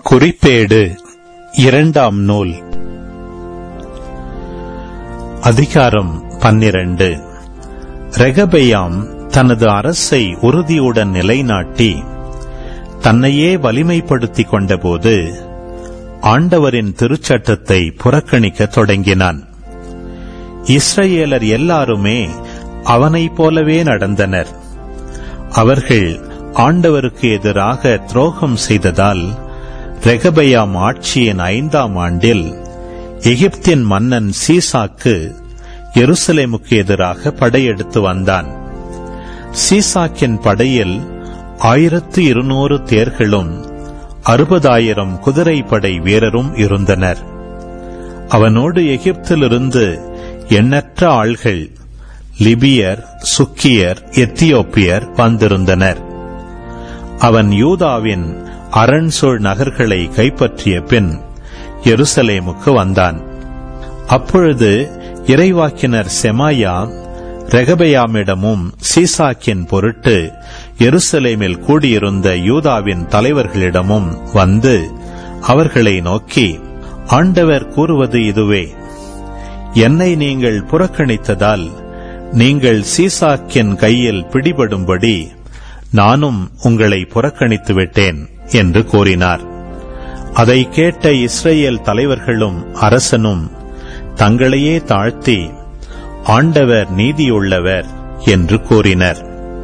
குறிப்பேடு இரண்டாம் நூல் அதிகாரம் பன்னிரண்டு ரெகபெயாம் தனது அரசை உறுதியுடன் நிலைநாட்டி தன்னையே வலிமைப்படுத்திக் கொண்டபோது ஆண்டவரின் திருச்சட்டத்தை புறக்கணிக்கத் தொடங்கினான் இஸ்ரவேலர் எல்லாருமே அவனைப் போலவே நடந்தனர் அவர்கள் ஆண்டவருக்கு எதிராக துரோகம் செய்ததால் ரெகபயாம் ஆட்சியின் ஐந்தாம் ஆண்டில் எகிப்தின் மன்னன் சீசாக்கு எருசலேமுக்கு எதிராக படையெடுத்து வந்தான் சீசாக்கின் படையில் ஆயிரத்து இருநூறு தேர்களும் அறுபதாயிரம் குதிரைப்படை வீரரும் இருந்தனர் அவனோடு எகிப்திலிருந்து எண்ணற்ற ஆள்கள் லிபியர் சுக்கியர் எத்தியோப்பியர் வந்திருந்தனர் அவன் யூதாவின் அரண்சோழ் நகர்களை கைப்பற்றிய பின் எருசலேமுக்கு வந்தான் அப்பொழுது இறைவாக்கினர் செமாயா ரெகபயாமிடமும் சீசாக்கின் பொருட்டு எருசலேமில் கூடியிருந்த யூதாவின் தலைவர்களிடமும் வந்து அவர்களை நோக்கி ஆண்டவர் கூறுவது இதுவே என்னை நீங்கள் புறக்கணித்ததால் நீங்கள் சீசாக்கின் கையில் பிடிபடும்படி நானும் உங்களை புறக்கணித்து விட்டேன் என்று கூறினார் அதை கேட்ட இஸ்ரேல் தலைவர்களும் அரசனும் தங்களையே தாழ்த்தி ஆண்டவர் நீதியுள்ளவர் என்று கூறினர்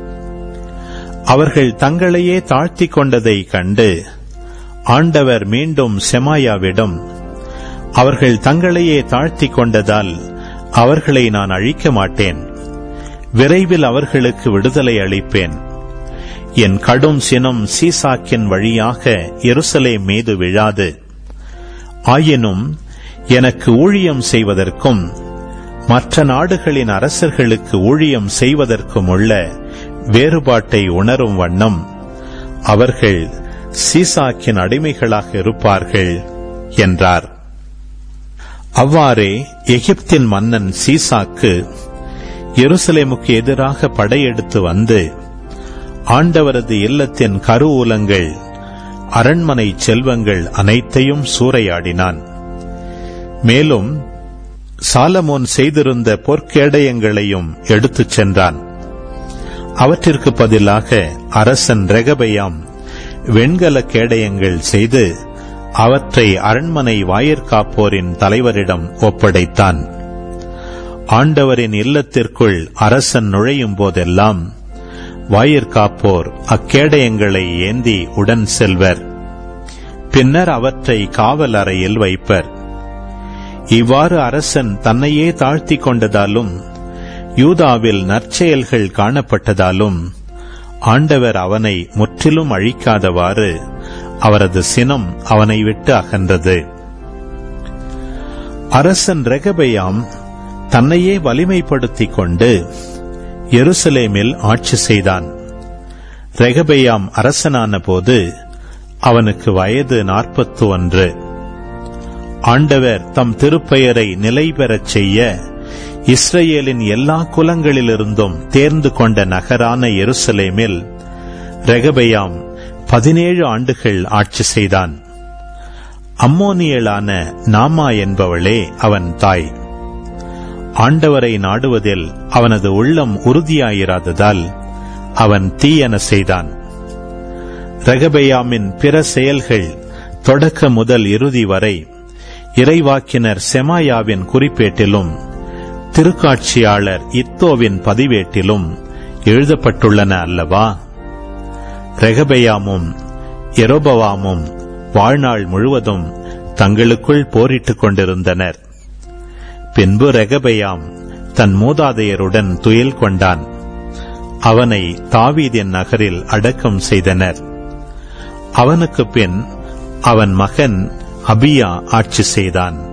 அவர்கள் தங்களையே தாழ்த்திக் கொண்டதை கண்டு ஆண்டவர் மீண்டும் செமாயாவிடம் அவர்கள் தங்களையே தாழ்த்திக் கொண்டதால் அவர்களை நான் அழிக்க மாட்டேன் விரைவில் அவர்களுக்கு விடுதலை அளிப்பேன் என் கடும் சினம் சீசாக்கின் வழியாக எருசலேம் மீது விழாது ஆயினும் எனக்கு ஊழியம் செய்வதற்கும் மற்ற நாடுகளின் அரசர்களுக்கு ஊழியம் செய்வதற்கும் உள்ள வேறுபாட்டை உணரும் வண்ணம் அவர்கள் சீசாக்கின் அடிமைகளாக இருப்பார்கள் என்றார் அவ்வாறே எகிப்தின் மன்னன் சீசாக்கு எருசலேமுக்கு எதிராக படையெடுத்து வந்து ஆண்டவரது இல்லத்தின் கருவூலங்கள் அரண்மனை செல்வங்கள் அனைத்தையும் சூறையாடினான் மேலும் சாலமோன் செய்திருந்த பொற்கேடயங்களையும் எடுத்துச் சென்றான் அவற்றிற்கு பதிலாக அரசன் ரெகபயாம் வெண்கல கேடயங்கள் செய்து அவற்றை அரண்மனை வாயிற்காப்போரின் தலைவரிடம் ஒப்படைத்தான் ஆண்டவரின் இல்லத்திற்குள் அரசன் நுழையும் போதெல்லாம் வாயிற்காப்போர் அக்கேடயங்களை ஏந்தி உடன் செல்வர் பின்னர் அவற்றை காவல் அறையில் வைப்பர் இவ்வாறு அரசன் தன்னையே தாழ்த்திக் கொண்டதாலும் யூதாவில் நற்செயல்கள் காணப்பட்டதாலும் ஆண்டவர் அவனை முற்றிலும் அழிக்காதவாறு அவரது சினம் அவனை விட்டு அகன்றது அரசன் ரெகபயாம் தன்னையே வலிமைப்படுத்திக் கொண்டு எருசலேமில் ஆட்சி செய்தான் ரெகபயாம் அரசனான போது அவனுக்கு வயது நாற்பத்து ஒன்று ஆண்டவர் தம் திருப்பெயரை நிலை பெறச் செய்ய இஸ்ரேலின் எல்லா குலங்களிலிருந்தும் தேர்ந்து கொண்ட நகரான எருசலேமில் ரெகபயாம் பதினேழு ஆண்டுகள் ஆட்சி செய்தான் அம்மோனியலான நாமா என்பவளே அவன் தாய் ஆண்டவரை நாடுவதில் அவனது உள்ளம் உறுதியாயிராததால் அவன் தீயன செய்தான் ரகபயாமின் பிற செயல்கள் தொடக்க முதல் இறுதி வரை இறைவாக்கினர் செமாயாவின் குறிப்பேட்டிலும் திருக்காட்சியாளர் இத்தோவின் பதிவேட்டிலும் எழுதப்பட்டுள்ளன அல்லவா ரெகபயாமும் எரோபவாமும் வாழ்நாள் முழுவதும் தங்களுக்குள் போரிட்டுக் கொண்டிருந்தனர் பின்பு ரெகபயாம் தன் மூதாதையருடன் துயில் கொண்டான் அவனை தாவீதின் நகரில் அடக்கம் செய்தனர் அவனுக்கு பின் அவன் மகன் அபியா ஆட்சி செய்தான்